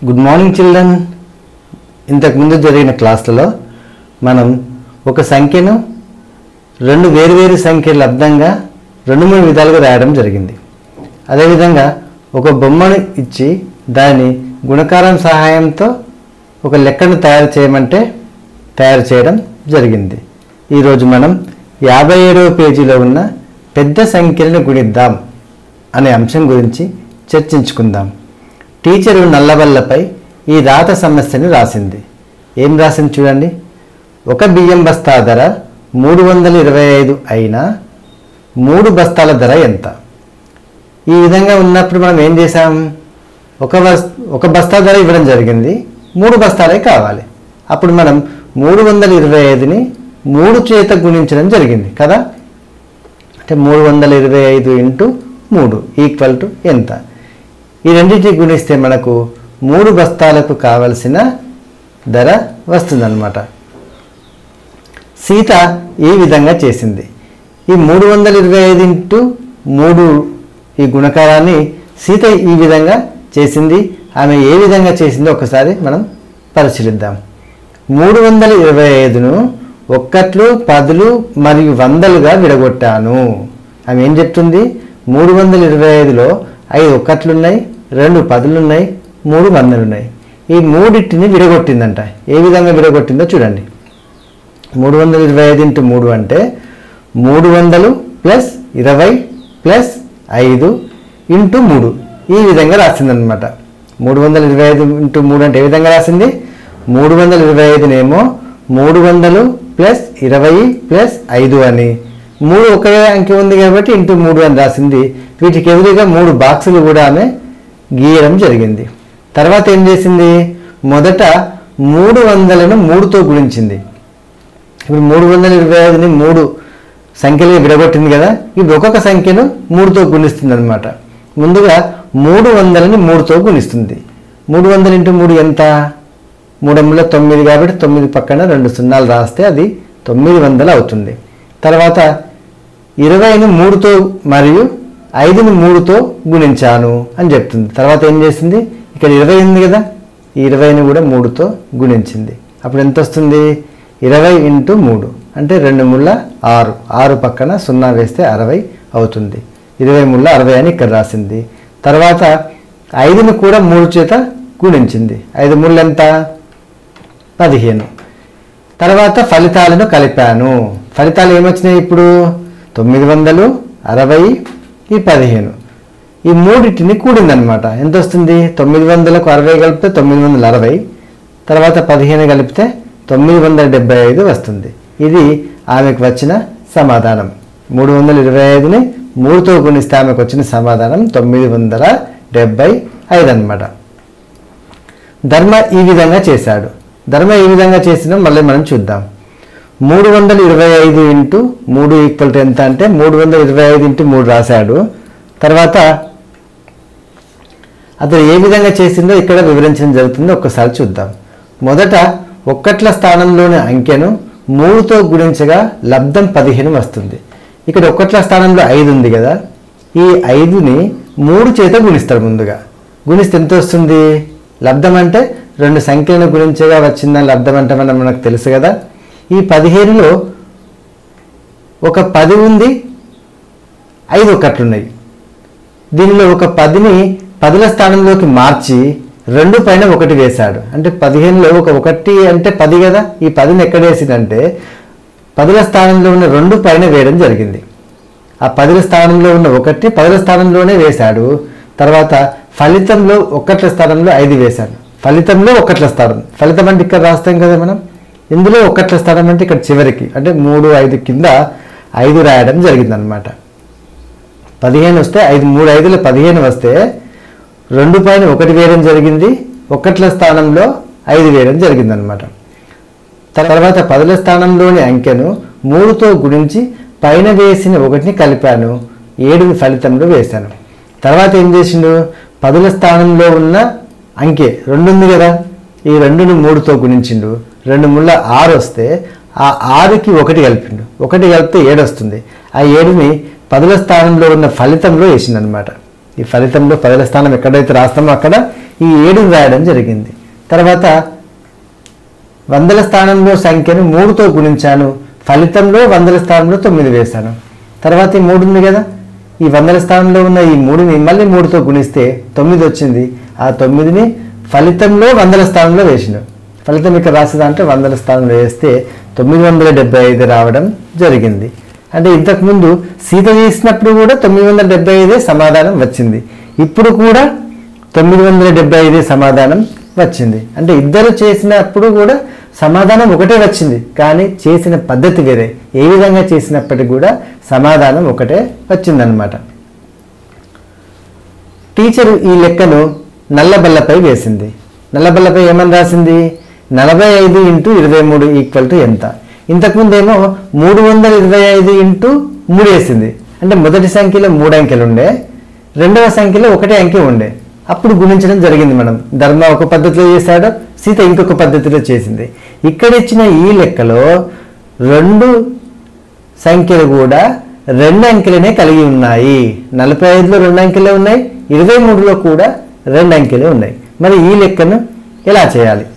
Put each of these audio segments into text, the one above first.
good morning children ఇంతకుముందు జరిగిన క్లాసులలో మనం ఒక సంఖ్యను రెండు వేరువేరు సంఖ్యల లబ్దంగా రెండు మూడు విధాలుగా రాయడం జరిగింది అదేవిధంగా ఒక బొమ్మను ఇచ్చి దాని గుణకారం సహాయంతో ఒక లెక్కను తయారు చేయమంటే తయారు చేయడం జరిగింది ఈరోజు మనం యాభై ఏడవ పేజీలో ఉన్న పెద్ద సంఖ్యలను గుణిద్దాం అనే అంశం గురించి చర్చించుకుందాం టీచరు నల్లబల్లపై ఈ రాత సమస్యను రాసింది ఏం రాసింది చూడండి ఒక బియ్యం బస్తా ధర మూడు వందల ఇరవై ఐదు అయినా మూడు బస్తాల ధర ఎంత ఈ విధంగా ఉన్నప్పుడు మనం ఏం చేసాం ఒక బస్ ఒక బస్తా ధర ఇవ్వడం జరిగింది మూడు బస్తాలే కావాలి అప్పుడు మనం మూడు వందల ఇరవై ఐదుని మూడు చేత గుణించడం జరిగింది కదా అంటే మూడు వందల ఇరవై ఐదు ఇంటూ మూడు ఈక్వల్ టు ఎంత ఈ రెండింటిని గుణిస్తే మనకు మూడు బస్తాలకు కావలసిన ధర వస్తుందన్నమాట సీత ఈ విధంగా చేసింది ఈ మూడు వందల ఇరవై ఐదు ఇంటూ మూడు ఈ గుణకారాన్ని సీత ఈ విధంగా చేసింది ఆమె ఏ విధంగా చేసిందో ఒకసారి మనం పరిశీలిద్దాం మూడు వందల ఇరవై ఐదును ఒక్కట్లు పదులు మరియు వందలుగా విడగొట్టాను ఆమె ఏం చెప్తుంది మూడు వందల ఇరవై ఐదులో ఐదు ఒక్కట్లున్నాయి రెండు పదులున్నాయి మూడు వందలున్నాయి ఈ మూడింటిని విడగొట్టిందంట ఏ విధంగా విడగొట్టిందో చూడండి మూడు వందల ఇరవై ఐదు ఇంటూ మూడు అంటే మూడు వందలు ప్లస్ ఇరవై ప్లస్ ఐదు ఇంటూ మూడు ఈ విధంగా రాసిందనమాట మూడు వందల ఇరవై ఐదు ఇంటూ మూడు అంటే ఏ విధంగా రాసింది మూడు వందల ఇరవై ఐదునేమో మూడు వందలు ప్లస్ ఇరవై ప్లస్ ఐదు అని మూడు ఒకే అంకె ఉంది కాబట్టి ఇంటూ మూడు అని రాసింది వీటికి ఎదురుగా మూడు బాక్సులు కూడా ఆమె గీయడం జరిగింది తర్వాత ఏం చేసింది మొదట మూడు వందలను మూడుతో గుణించింది ఇప్పుడు మూడు వందల ఇరవై ఐదుని మూడు సంఖ్యలుగా విడగొట్టింది కదా ఇప్పుడు ఒక్కొక్క సంఖ్యను మూడుతో గుణిస్తుంది అనమాట ముందుగా మూడు వందలని మూడుతో గుణిస్తుంది మూడు వందలు ఇంటూ మూడు ఎంత మూడొందల తొమ్మిది కాబట్టి తొమ్మిది పక్కన రెండు సున్నాలు రాస్తే అది తొమ్మిది వందలు అవుతుంది తర్వాత ఇరవైని మూడుతో మరియు ఐదుని మూడుతో గుణించాను అని చెప్తుంది తర్వాత ఏం చేసింది ఇక్కడ ఇరవై ఉంది కదా ఈ ఇరవైని కూడా మూడుతో గుణించింది అప్పుడు ఎంత వస్తుంది ఇరవై ఇంటూ మూడు అంటే రెండు ముళ్ళ ఆరు ఆరు పక్కన సున్నా వేస్తే అరవై అవుతుంది ఇరవై ముళ్ళ అరవై అని ఇక్కడ రాసింది తర్వాత ఐదుని కూడా మూడు చేత గుణించింది ఐదు ముళ్ళు ఎంత పదిహేను తర్వాత ఫలితాలను కలిపాను ఫలితాలు ఏమొచ్చినాయి ఇప్పుడు తొమ్మిది వందలు అరవై ఈ పదిహేను ఈ మూడింటిని కూడిందనమాట ఎంత వస్తుంది తొమ్మిది వందలకు అరవై కలిపితే తొమ్మిది వందల అరవై తర్వాత పదిహేను కలిపితే తొమ్మిది వందల డెబ్బై ఐదు వస్తుంది ఇది ఆమెకు వచ్చిన సమాధానం మూడు వందల ఇరవై ఐదుని మూడుతో గుణిస్తే ఆమెకు వచ్చిన సమాధానం తొమ్మిది వందల డెబ్బై ఐదు అనమాట ధర్మ ఈ విధంగా చేశాడు ధర్మ ఈ విధంగా చేసిన మళ్ళీ మనం చూద్దాం మూడు వందల ఇరవై ఐదు ఇంటూ మూడు ఈక్వల్ టు ఎంత అంటే మూడు వందల ఇరవై ఐదు ఇంటూ మూడు రాశాడు తర్వాత అతను ఏ విధంగా చేసిందో ఇక్కడ వివరించడం జరుగుతుందో ఒక్కసారి చూద్దాం మొదట ఒక్కట్ల స్థానంలోని అంకెను మూడుతో గుణించగా లబ్ధం పదిహేను వస్తుంది ఇక్కడ ఒక్కట్ల స్థానంలో ఐదు ఉంది కదా ఈ ఐదుని మూడు చేత గుణిస్తాడు ముందుగా గుణిస్తే ఎంత వస్తుంది లబ్ధం అంటే రెండు సంఖ్యలను గుణించగా వచ్చిన లబ్ధం అంటే మనం మనకు తెలుసు కదా ఈ పదిహేనులో ఒక పది ఉంది ఐదు ఒకట్లున్నాయి దీనిలో ఒక పదిని పదుల స్థానంలోకి మార్చి రెండు పైన ఒకటి వేశాడు అంటే పదిహేనులో ఒక ఒకటి అంటే పది కదా ఈ పదిని ఎక్కడ వేసిందంటే పదుల స్థానంలో ఉన్న రెండు పైన వేయడం జరిగింది ఆ పదుల స్థానంలో ఉన్న ఒకటి పదుల స్థానంలోనే వేశాడు తర్వాత ఫలితంలో ఒకట్ల స్థానంలో ఐదు వేశాడు ఫలితంలో ఒకట్ల స్థానం ఫలితం అంటే ఇక్కడ రాస్తాం కదా మనం ఇందులో ఒకట్ల స్థానం అంటే ఇక్కడ చివరికి అంటే మూడు ఐదు కింద ఐదు రాయడం జరిగిందనమాట పదిహేను వస్తే ఐదు మూడు ఐదులో పదిహేను వస్తే రెండు పైన ఒకటి వేయడం జరిగింది ఒకట్ల స్థానంలో ఐదు వేయడం జరిగిందనమాట తర్వాత పదుల స్థానంలోని అంకెను మూడుతో గుణించి పైన వేసిన ఒకటిని కలిపాను ఏడుని ఫలితంలో వేశాను తర్వాత ఏం చేసిండు పదుల స్థానంలో ఉన్న అంకె రెండు ఉంది కదా ఈ రెండుని మూడుతో గుణించిండు రెండు ముళ్ళ ఆరు వస్తే ఆ ఆరుకి ఒకటి కలిపిండు ఒకటి కలిపితే ఏడు వస్తుంది ఆ ఏడుని పదుల స్థానంలో ఉన్న ఫలితంలో వేసిండు అనమాట ఈ ఫలితంలో పదుల స్థానం ఎక్కడైతే రాస్తామో అక్కడ ఈ ఏడుని రాయడం జరిగింది తర్వాత వందల స్థానంలో సంఖ్యను మూడుతో గుణించాను ఫలితంలో వందల స్థానంలో తొమ్మిది వేశాను తర్వాత ఈ మూడు ఉంది కదా ఈ వందల స్థానంలో ఉన్న ఈ మూడుని మళ్ళీ మూడుతో గుణిస్తే తొమ్మిది వచ్చింది ఆ తొమ్మిదిని ఫలితంలో వందల స్థానంలో వేసిన ఫలితం ఇక్కడ రాసే దాంట్లో వందల స్థానంలో వేస్తే తొమ్మిది వందల డెబ్బై ఐదు రావడం జరిగింది అంటే ఇంతకుముందు సీత చేసినప్పుడు కూడా తొమ్మిది వందల డెబ్బై ఐదే సమాధానం వచ్చింది ఇప్పుడు కూడా తొమ్మిది వందల డెబ్బై ఐదే సమాధానం వచ్చింది అంటే ఇద్దరు చేసినప్పుడు కూడా సమాధానం ఒకటే వచ్చింది కానీ చేసిన పద్ధతి వేరే ఏ విధంగా చేసినప్పటికీ కూడా సమాధానం ఒకటే వచ్చిందనమాట టీచరు ఈ లెక్కను నల్లబల్లపై వేసింది నల్లబల్లపై ఏమని రాసింది నలభై ఐదు ఇంటూ ఇరవై మూడు ఈక్వల్ టు ఎంత ఇంతకుముందేమో మూడు వందల ఇరవై ఐదు ఇంటూ మూడు వేసింది అంటే మొదటి సంఖ్యలో మూడు అంకెలు ఉండే రెండవ సంఖ్యలో ఒకటే అంకె ఉండే అప్పుడు గుణించడం జరిగింది మనం ధర్మ ఒక పద్ధతిలో చేశాడు సీత ఇంకొక పద్ధతిలో చేసింది ఇక్కడ ఇచ్చిన ఈ లెక్కలో రెండు సంఖ్యలు కూడా రెండు అంకెలనే కలిగి ఉన్నాయి నలభై ఐదులో రెండు అంకెలే ఉన్నాయి ఇరవై మూడులో కూడా రెండు అంకెలే ఉన్నాయి మరి ఈ లెక్కను ఎలా చేయాలి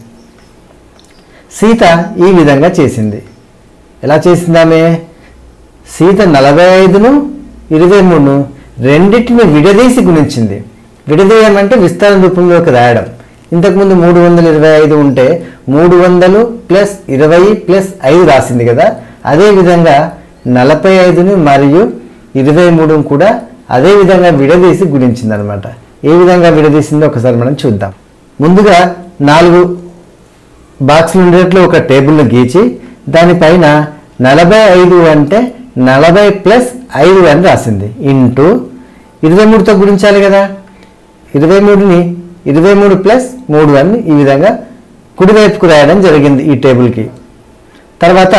సీత ఈ విధంగా చేసింది ఎలా చేసింది ఆమె సీత నలభై ఐదును ఇరవై మూడును రెండింటిని విడదీసి గుణించింది విడదీయమంటే విస్తరణ రూపంలోకి రాయడం ఇంతకుముందు మూడు వందల ఇరవై ఐదు ఉంటే మూడు వందలు ప్లస్ ఇరవై ప్లస్ ఐదు రాసింది కదా అదేవిధంగా నలభై ఐదుని మరియు ఇరవై మూడును కూడా అదే విధంగా విడదీసి గుణించింది అనమాట ఏ విధంగా విడదీసిందో ఒకసారి మనం చూద్దాం ముందుగా నాలుగు బాక్సులు ఉండేట్లు ఒక టేబుల్ను గీచి దానిపైన నలభై ఐదు అంటే నలభై ప్లస్ ఐదు అని రాసింది ఇంటూ ఇరవై మూడుతో గుణించాలి కదా ఇరవై మూడుని ఇరవై మూడు ప్లస్ మూడు అని ఈ విధంగా కుడివైపుకు రాయడం జరిగింది ఈ టేబుల్కి తర్వాత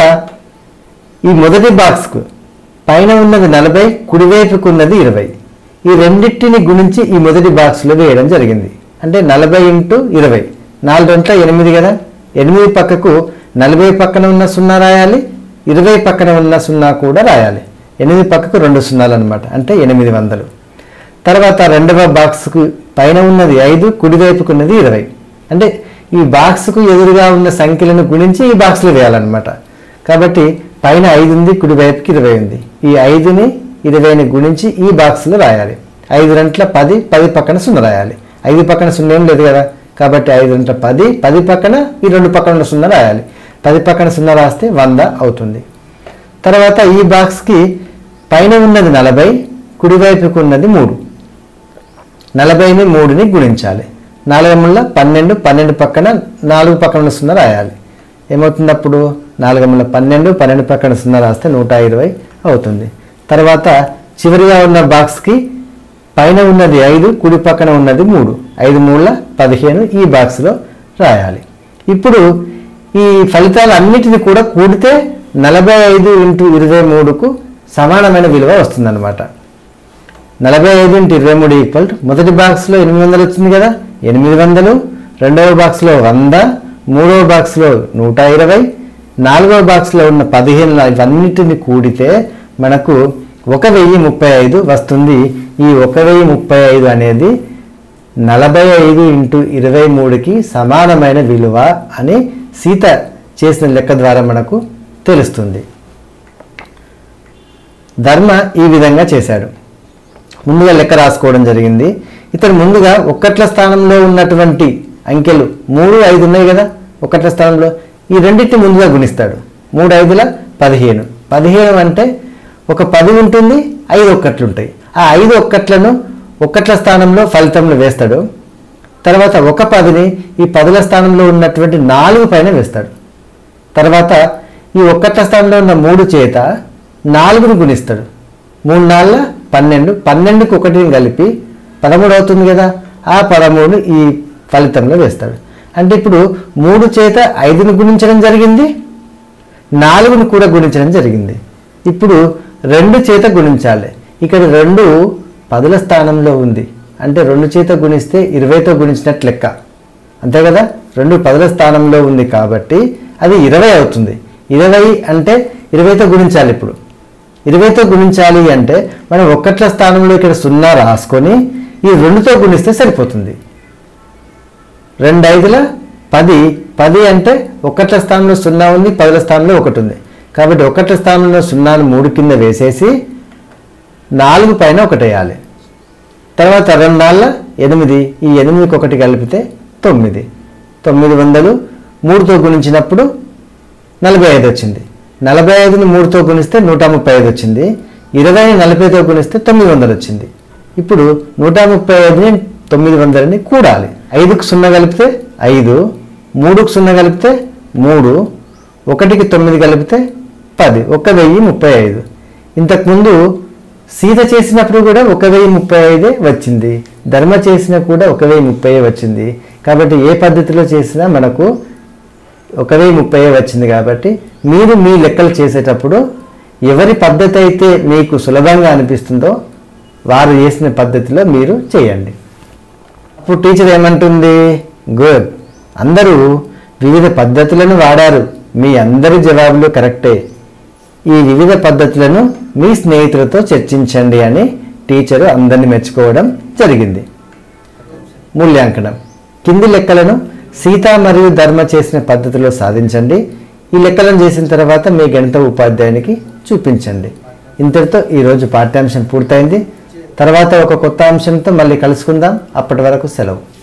ఈ మొదటి బాక్స్కు పైన ఉన్నది నలభై కుడివైపుకు ఉన్నది ఇరవై ఈ రెండింటిని గుణించి ఈ మొదటి బాక్స్లో వేయడం జరిగింది అంటే నలభై ఇంటూ ఇరవై నాలుగు గంటల ఎనిమిది కదా ఎనిమిది పక్కకు నలభై పక్కన ఉన్న సున్నా రాయాలి ఇరవై పక్కన ఉన్న సున్నా కూడా రాయాలి ఎనిమిది పక్కకు రెండు సున్నాలు అనమాట అంటే ఎనిమిది వందలు తర్వాత రెండవ బాక్స్కు పైన ఉన్నది ఐదు కుడివైపుకు ఉన్నది ఇరవై అంటే ఈ బాక్స్కు ఎదురుగా ఉన్న సంఖ్యలను గుణించి ఈ బాక్స్లో వేయాలన్నమాట కాబట్టి పైన ఐదు ఉంది కుడివైపుకి ఇరవై ఉంది ఈ ఐదుని ఇరవైని గుణించి ఈ బాక్స్లో రాయాలి ఐదు రెంట్ల పది పది పక్కన సున్నా రాయాలి ఐదు పక్కన సున్నా ఏం లేదు కదా కాబట్టి ఐదు రెంట్ల పది పది పక్కన ఈ రెండు పక్కన ఉన్న సున్నా రాయాలి పది పక్కన సున్నా రాస్తే వంద అవుతుంది తర్వాత ఈ బాక్స్కి పైన ఉన్నది నలభై కుడివైపుకు ఉన్నది మూడు నలభైని మూడుని గుణించాలి నాలుగు ముళ్ళ పన్నెండు పన్నెండు పక్కన నాలుగు పక్కన సున్నా రాయాలి ఏమవుతుంది అప్పుడు నాలుగు ముళ్ళ పన్నెండు పన్నెండు పక్కన సున్నా రాస్తే నూట ఇరవై అవుతుంది తర్వాత చివరిగా ఉన్న బాక్స్కి పైన ఉన్నది ఐదు కుడి పక్కన ఉన్నది మూడు ఐదు మూడుల పదిహేను ఈ బాక్స్లో రాయాలి ఇప్పుడు ఈ ఫలితాలు అన్నిటిని కూడా కూడితే నలభై ఐదు ఇంటూ ఇరవై మూడుకు సమానమైన విలువ వస్తుందన్నమాట నలభై ఐదు ఇంటూ ఇరవై మూడు ఈక్వల్ టు మొదటి బాక్స్లో ఎనిమిది వందలు వచ్చింది కదా ఎనిమిది వందలు రెండవ బాక్స్లో వంద మూడవ బాక్స్లో నూట ఇరవై నాలుగవ బాక్స్లో ఉన్న పదిహేను ఇవన్నిటిని కూడితే మనకు ఒక వెయ్యి ముప్పై ఐదు వస్తుంది ఈ ఒక వెయ్యి ముప్పై ఐదు అనేది నలభై ఐదు ఇంటూ ఇరవై మూడుకి సమానమైన విలువ అని సీత చేసిన లెక్క ద్వారా మనకు తెలుస్తుంది ధర్మ ఈ విధంగా చేశాడు ముందుగా లెక్క రాసుకోవడం జరిగింది ఇతను ముందుగా ఒక్కట్ల స్థానంలో ఉన్నటువంటి అంకెలు మూడు ఐదు ఉన్నాయి కదా ఒక్కట్ల స్థానంలో ఈ రెండింటిని ముందుగా గుణిస్తాడు మూడు ఐదుల పదిహేను పదిహేను అంటే ఒక పది ఉంటుంది ఐదు ఒక్కట్లు ఉంటాయి ఆ ఐదు ఒక్కట్లను ఒక్కట్ల స్థానంలో ఫలితంలో వేస్తాడు తర్వాత ఒక పదిని ఈ పదుల స్థానంలో ఉన్నటువంటి నాలుగు పైన వేస్తాడు తర్వాత ఈ ఒక్కట్ల స్థానంలో ఉన్న మూడు చేత నాలుగును గుణిస్తాడు మూడు నాలుగు పన్నెండు పన్నెండుకి ఒకటిని కలిపి పదమూడు అవుతుంది కదా ఆ పదమూడు ఈ ఫలితంలో వేస్తాడు అంటే ఇప్పుడు మూడు చేత ఐదును గుణించడం జరిగింది నాలుగును కూడా గుణించడం జరిగింది ఇప్పుడు రెండు చేత గుణించాలి ఇక్కడ రెండు పదుల స్థానంలో ఉంది అంటే రెండు చేత గుణిస్తే ఇరవైతో గుణించినట్లు లెక్క అంతే కదా రెండు పదుల స్థానంలో ఉంది కాబట్టి అది ఇరవై అవుతుంది ఇరవై అంటే ఇరవైతో గుణించాలి ఇప్పుడు ఇరవైతో గుణించాలి అంటే మనం ఒక్కట్ల స్థానంలో ఇక్కడ సున్నా రాసుకొని ఈ రెండుతో గుణిస్తే సరిపోతుంది రెండు ఐదుల పది పది అంటే ఒకట్ల స్థానంలో సున్నా ఉంది పదుల స్థానంలో ఒకటి ఉంది కాబట్టి ఒకట్ల స్థానంలో సున్నాను మూడు కింద వేసేసి నాలుగు పైన ఒకటి వేయాలి తర్వాత రెండు నాళ్ళ ఎనిమిది ఈ ఎనిమిదికి ఒకటి కలిపితే తొమ్మిది తొమ్మిది వందలు మూడుతో గుణించినప్పుడు నలభై ఐదు వచ్చింది నలభై ఐదుని మూడుతో గుణిస్తే నూట ముప్పై ఐదు వచ్చింది ఇరవైని నలభైతో గుణిస్తే తొమ్మిది వందలు వచ్చింది ఇప్పుడు నూట ముప్పై ఐదుని తొమ్మిది వందలని కూడాలి ఐదుకు సున్నా కలిపితే ఐదు మూడుకు సున్నా కలిపితే మూడు ఒకటికి తొమ్మిది కలిపితే పది ఒక వెయ్యి ముప్పై ఐదు ఇంతకుముందు సీత చేసినప్పుడు కూడా ఒక వెయ్యి ముప్పై ఐదే వచ్చింది ధర్మ చేసినా కూడా ఒక వెయ్యి ముప్పై వచ్చింది కాబట్టి ఏ పద్ధతిలో చేసినా మనకు ఒక వెయ్యి ముప్పై వచ్చింది కాబట్టి మీరు మీ లెక్కలు చేసేటప్పుడు ఎవరి పద్ధతి అయితే మీకు సులభంగా అనిపిస్తుందో వారు చేసిన పద్ధతిలో మీరు చేయండి అప్పుడు టీచర్ ఏమంటుంది గుడ్ అందరూ వివిధ పద్ధతులను వాడారు మీ అందరి జవాబులు కరెక్టే ఈ వివిధ పద్ధతులను మీ స్నేహితులతో చర్చించండి అని టీచరు అందరిని మెచ్చుకోవడం జరిగింది మూల్యాంకనం కింది లెక్కలను సీత మరియు ధర్మ చేసిన పద్ధతిలో సాధించండి ఈ లెక్కలను చేసిన తర్వాత మీ గణిత ఉపాధ్యాయునికి చూపించండి ఇంతటితో ఈరోజు పాఠ్యాంశం పూర్తయింది తర్వాత ఒక కొత్త అంశంతో మళ్ళీ కలుసుకుందాం అప్పటి వరకు సెలవు